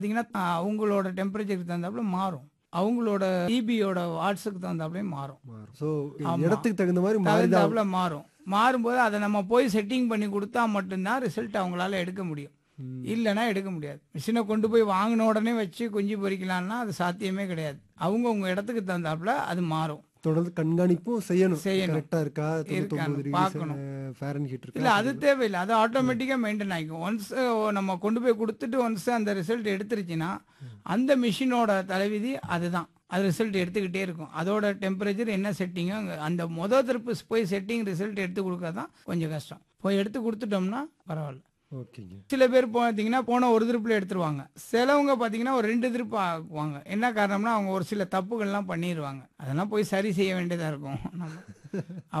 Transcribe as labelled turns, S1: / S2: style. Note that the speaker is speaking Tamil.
S1: பார்த்தீங்கன்னா அவங்களோட டெம்பரேச்சருக்கு தகுந்தாப்புல மாறும் அவங்களோட டிபியோட வாட்ஸுக்கு தகுந்தாப்புல மாறும்
S2: மாறும் ஸோ
S1: ஆமா.
S2: இடத்துக்கு தகுந்த மாதிரி மாறிதான்
S1: தகுந்தாப்புல மாறும் மாறும்போது அதை நம்ம போய் செட்டிங் பண்ணி கொடுத்தா மட்டும்தான் ரிசல்ட் அவங்களால எடுக்க முடியும்
S2: ம்.
S1: இல்லைன்னா எடுக்க முடியாது மிஷினை கொண்டு போய் வாங்கின உடனே வச்சு குஞ்சு பொறிக்கலாம்னா அது சாத்தியமே கிடையாது அவங்க உங்க இடத்துக்கு தகுந்தாப்புல அது மாறும்
S2: தொடர்ந்து கண்காணிப்பும் செய்யணும்
S1: செய்யணும்.
S2: கரெக்டா இருக்கா
S1: இருக்கான்னு
S2: தொண்ணூத்தொன்பது டிகிரி
S1: பார்க்கணும்.
S2: ஃபேரன் ஹீட்
S1: இல்ல
S2: இருக்கா
S1: அது தேவையில்லை அது ஆட்டோமேட்டிக்கா மெயின்டைன் ஆகிக்கும் ஒன்ஸ் நம்ம கொண்டு போய் கொடுத்துட்டு ஒன்ஸ் அந்த ரிசல்ட் எடுத்துருச்சுன்னா அந்த மிஷினோட தலைவிதி அதுதான் அது ரிசல்ட் எடுத்துக்கிட்டே இருக்கும் அதோட டெம்பரேச்சர் என்ன செட்டிங்கோ அந்த மொதல் திருப்பு போய் செட்டிங் ரிசல்ட் எடுத்து கொடுக்கறதான் கொஞ்சம் கஷ்டம் போய் எடுத்து கொடுத்துட்டோம்னா பரவாயில்ல
S2: ஓகேங்க
S1: சில பேர் பார்த்தீங்கன்னா போன ஒரு திருப்பில் எடுத்துருவாங்க சிலவங்க பார்த்தீங்கன்னா ஒரு ரெண்டு திருப்பு ஆக்குவாங்க என்ன காரணம்னா அவங்க ஒரு சில தப்புகள்லாம் பண்ணிடுவாங்க அதெல்லாம் போய் சரி செய்ய வேண்டியதாக இருக்கும் நம்ம